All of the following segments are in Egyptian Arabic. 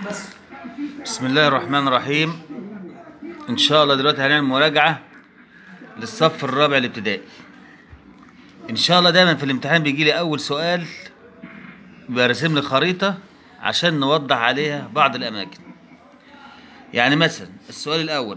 بسم الله الرحمن الرحيم ان شاء الله دلوقتي هنعمل مراجعه للصف الرابع الابتدائي ان شاء الله دايما في الامتحان بيجي لي اول سؤال بيبقى راسم لي خريطه عشان نوضح عليها بعض الاماكن يعني مثلا السؤال الاول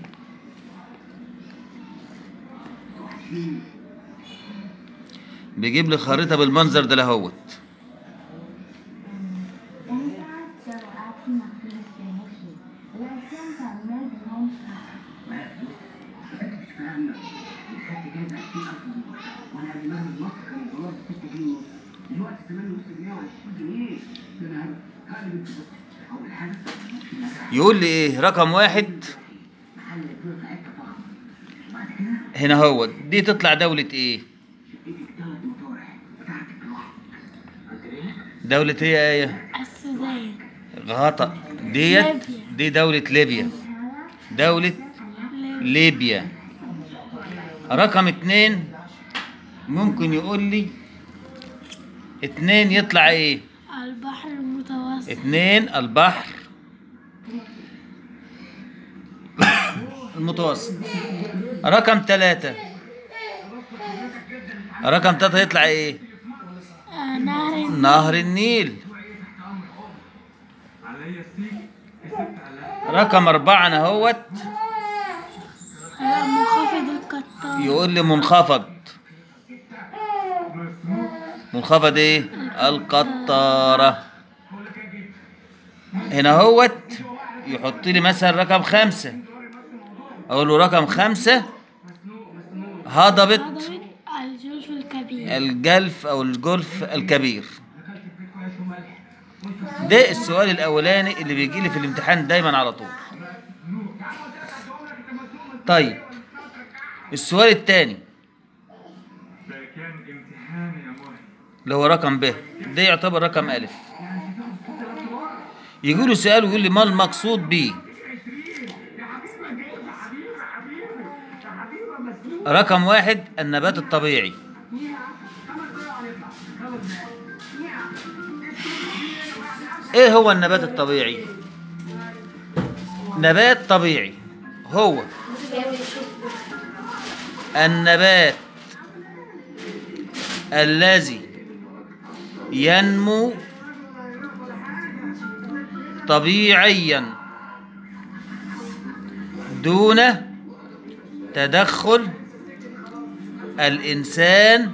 بيجيب لي خريطه بالمنظر ده لهوت يقول لي ايه رقم واحد هنا هو دي تطلع دولة ايه دولة ايه يا ايه السودان غلط ديت ليبيا. دي دولة ليبيا دولة ليبيا رقم اتنين ممكن يقول لي اتنين يطلع ايه البحر المتوسط اتنين البحر المتوسط رقم ثلاثة رقم ثلاثة يطلع ايه آه، نهر نهر النيل رقم أربعة أنا هوت آه، منخفض القطار يقول لي منخفض منخفض ايه القطارة هنا هوت يحط لي مثلا رقم خمسة اقول له رقم خمسة هضبت هضبة الجلف الكبير الجلف او الجلف الكبير ده السؤال الاولاني اللي بيجي لي في الامتحان دايما على طول طيب السؤال الثاني ده كان امتحان يا ماهر اللي هو رقم ب ده يعتبر رقم ألف يجي له سؤال ويقول لي ما المقصود به رقم واحد النبات الطبيعي ايه هو النبات الطبيعي نبات طبيعي هو النبات الذي ينمو طبيعيا دون تدخل الإنسان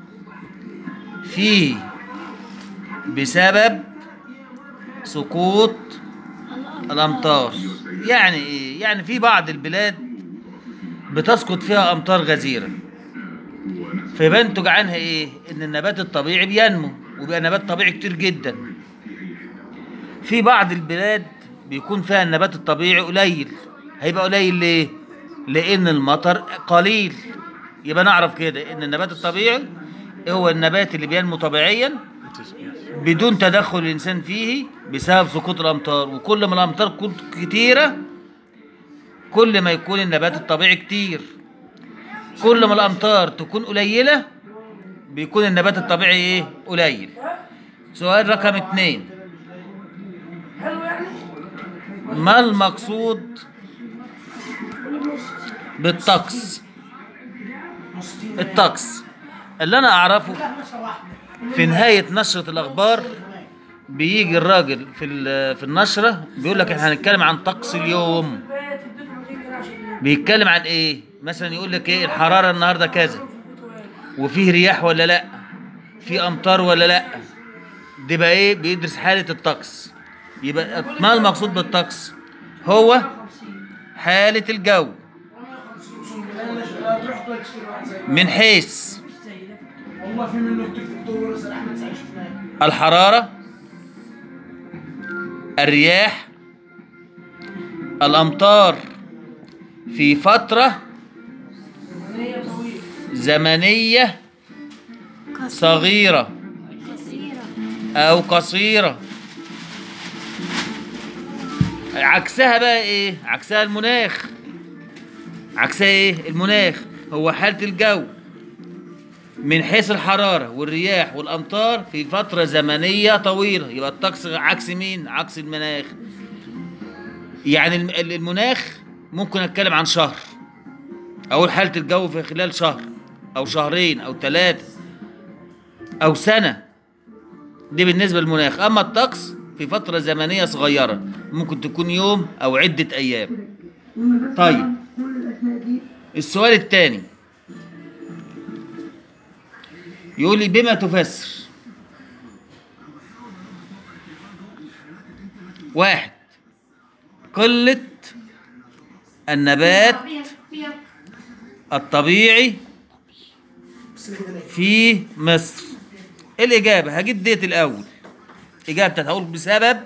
فيه بسبب سقوط الأمطار يعني إيه؟ يعني في بعض البلاد بتسقط فيها أمطار غزيرة فينتج عنها ايه ان النبات الطبيعي بينمو وبيبقى نبات طبيعي كتير جدا في بعض البلاد بيكون فيها النبات الطبيعي قليل هيبقى قليل ليه لان المطر قليل يبقى نعرف كده ان النبات الطبيعي هو النبات اللي بينمو طبيعيا بدون تدخل الانسان فيه بسبب سقوط الامطار وكل ما الامطار تكون كتيره كل ما يكون النبات الطبيعي كتير كل ما الامطار تكون قليله بيكون النبات الطبيعي ايه قليل سؤال رقم اتنين ما المقصود بالطقس الطقس اللي انا اعرفه في نهايه نشره الاخبار بيجي الراجل في ال- في النشره بيقول لك احنا هنتكلم عن طقس اليوم بيتكلم عن ايه مثلا يقول لك ايه الحراره النهارده كذا وفيه رياح ولا لا في امطار ولا لا دي بقى ايه بيدرس حاله الطقس يبقى ما المقصود بالطقس هو حاله الجو من حيث والله في منه الدكتور ورسل احمد سعيد شفناه الحراره الرياح الامطار في فتره زمنيه صغيره قصيرة او قصيره عكسها بقى ايه عكسها المناخ عكسها ايه المناخ هو حاله الجو من حيث الحرارة والرياح والأمطار في فترة زمنية طويلة يبقى الطقس عكس مين؟ عكس المناخ يعني الم- ال- المناخ ممكن أتكلم عن شهر أقول حالة الجو في خلال شهر أو شهرين أو ثلاثة أو سنة دي بالنسبة للمناخ أما الطقس في فترة زمنية صغيرة ممكن تكون يوم أو عدة أيام طيب السؤال الثاني يقول لي بما تفسر واحد قلة النبات الطبيعي في مصر الإجابة هجيب ديت الأول إجابتي هقول بسبب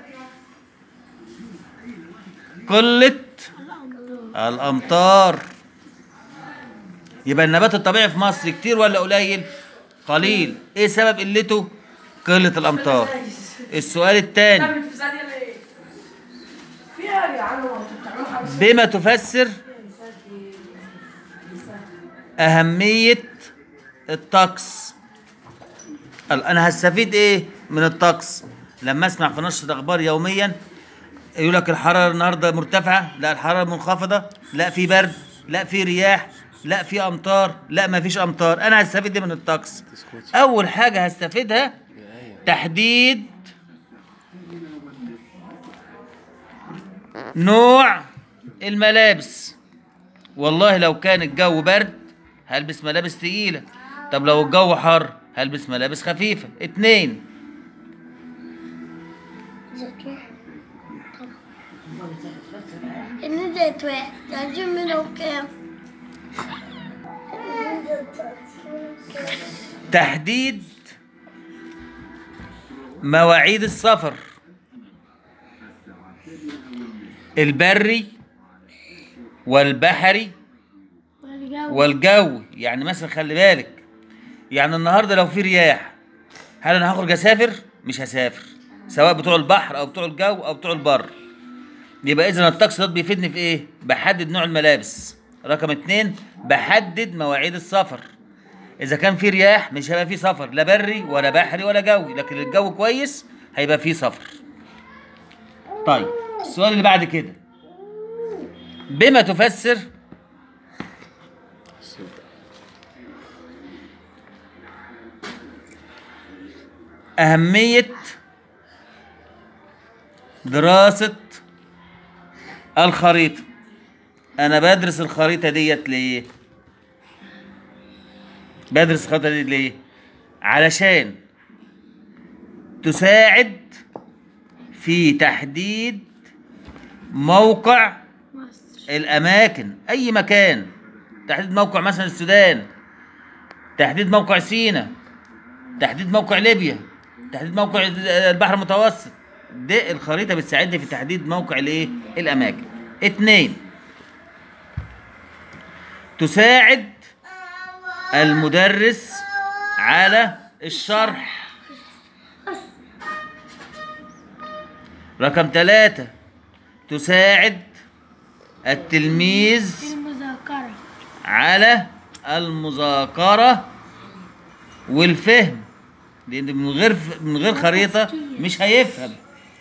قلة الأمطار يبقى النبات الطبيعي في مصر كتير ولا قليل؟ قليل إيه سبب قلته؟ قلة الأمطار السؤال الثاني في ثانية ليه؟ فيها يا جدعان هو انتوا بتعملوا حاجة بما تفسر أهمية الطقس قال أنا هستفيد إيه من الطقس لما أسمع في نشرة أخبار يوميا يقول لك الحرارة النهاردة مرتفعة لا الحرارة منخفضة لا في برد لا في رياح لا في أمطار لا ما فيش أمطار أنا هستفيد إيه من الطقس أول حاجة هستفيدها تحديد نوع الملابس والله لو كان الجو برد هلبس ملابس تقيلة طب لو الجو حر هلبس ملابس خفيفة اتنين إن ده واحد تعجب منه كام؟ تحديد مواعيد السفر البري والبحري والجو والجو يعني مثلا خلي بالك يعني النهارده لو في رياح هل انا هخرج اسافر مش هسافر سواء بتوع البحر او بتوع الجو او بتوع البر يبقى اذا الطقس ده بيفيدني في ايه بحدد نوع الملابس رقم اتنين بحدد مواعيد السفر اذا كان في رياح مش هيبقى في سفر لا بري ولا بحري ولا جوي لكن الجو كويس هيبقى في سفر طيب السؤال اللي بعد كده بما تفسر أهمية دراسة الخريطة أنا بدرس الخريطة ديت ليه؟ بدرس الخريطة دي ليه؟ علشان تساعد في تحديد موقع مصر الأماكن أي مكان تحديد موقع مثلا السودان تحديد موقع سينا تحديد موقع ليبيا تحديد موقع البحر المتوسط دي الخريطة بتساعدني في تحديد موقع الايه الأماكن اتنين تساعد المدرس على الشرح رقم ثلاثة تساعد التلميذ المذاكرة على المذاكرة والفهم لأن من غير من غير خريطة مش هيفهم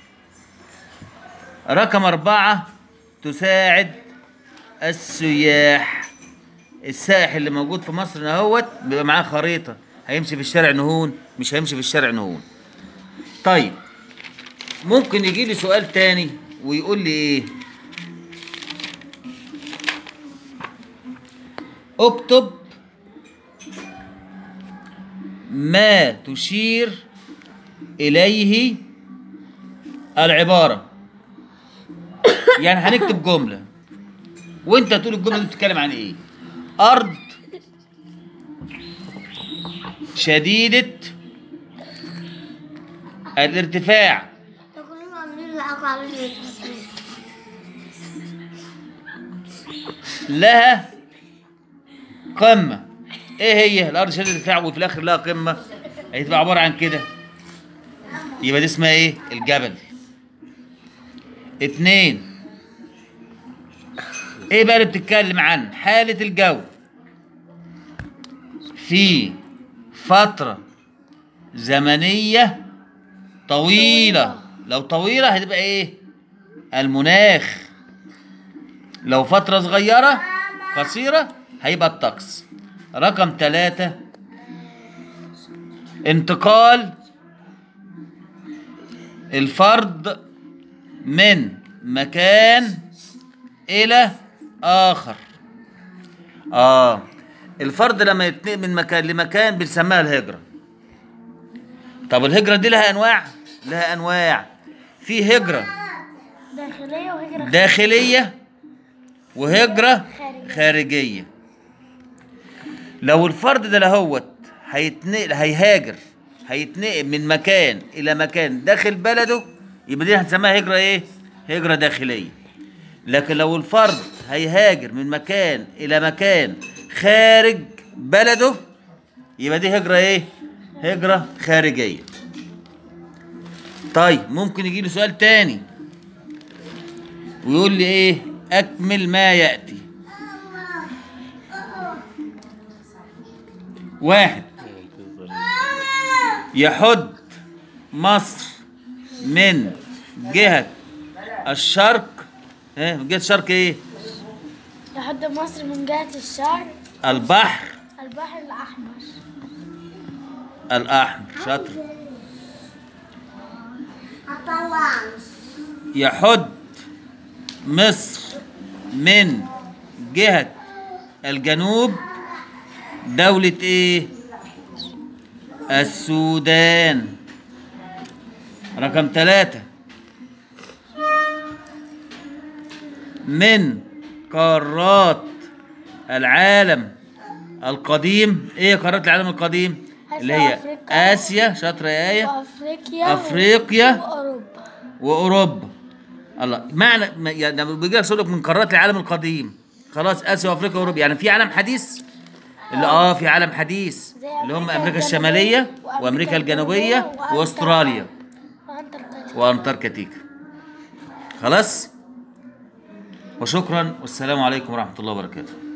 رقم أربعة تساعد السياح السائح اللي موجود في مصر اهوت بيبقى معاه خريطة هيمشي في الشارع نهون مش هيمشي في الشارع نهون طيب ممكن يجي لي سؤال تاني ويقول لي ايه اكتب ما تشير إليه العبارة يعني هنكتب جملة وانت تقول الجملة دي بتتكلم عن ايه أرض شديدة الارتفاع ده كلهم عاملين العقل على التصوير لها قمة ايه هي الارض شديدة الارتفاع وفي الاخر لها قمة هتبقى عبارة عن كده يبقى دي اسمها ايه الجبل اتنين ايه بقى اللي بتتكلم عن حالة الجو في فترة زمنية طويلة لو طويلة هتبقى ايه المناخ لو فترة صغيرة قصيرة هيبقى الطقس رقم ثلاثة انتقال الفرد من مكان إلى آخر آه الفرد لما يتنقل من مكان لمكان بنسميها الهجرة طب الهجرة دي لها أنواع؟ لها أنواع في هجرة داخلية وهجرة داخلية وهجرة خارجية. خارجية لو الفرد ده لهوت هيتنقل هيهاجر هيتنقل من مكان إلى مكان داخل بلده يبقى دي هنسميها هجرة إيه؟ هجرة داخلية لكن لو الفرد هيهاجر من مكان إلى مكان خارج بلده يبقى دي هجرة إيه؟ هجرة خارجية طيب ممكن يجي لي سؤال تاني ويقول لي ايه اكمل ما ياتي واحد يحد مصر من جهة الشرق ايه من جهة الشرق ايه لحد مصر من جهة الشرق البحر البحر الأحمر الاحمر شاطر يحد مصر من جهة الجنوب دولة ايه السودان رقم ثلاثة من قارات العالم القديم ايه قارات العالم القديم اللي هي أفريقيا. اسيا شاطرة يا ايه وأفريقيا أفريقيا. وأوروبا واوروبا الله معنى ما- يعني لما بيجي لك سؤال من قارات العالم القديم خلاص اسيا وافريقيا واوروبا يعني في عالم حديث اللي اه في عالم حديث زي اللي هم أمريكا امريكا الجنوبية الشماليه وأمريكا وامريكا الجنوبيه الجنوبية واستراليا وأنتاركتيكا وانتاركتيكا خلاص وشكرا والسلام عليكم ورحمه الله وبركاته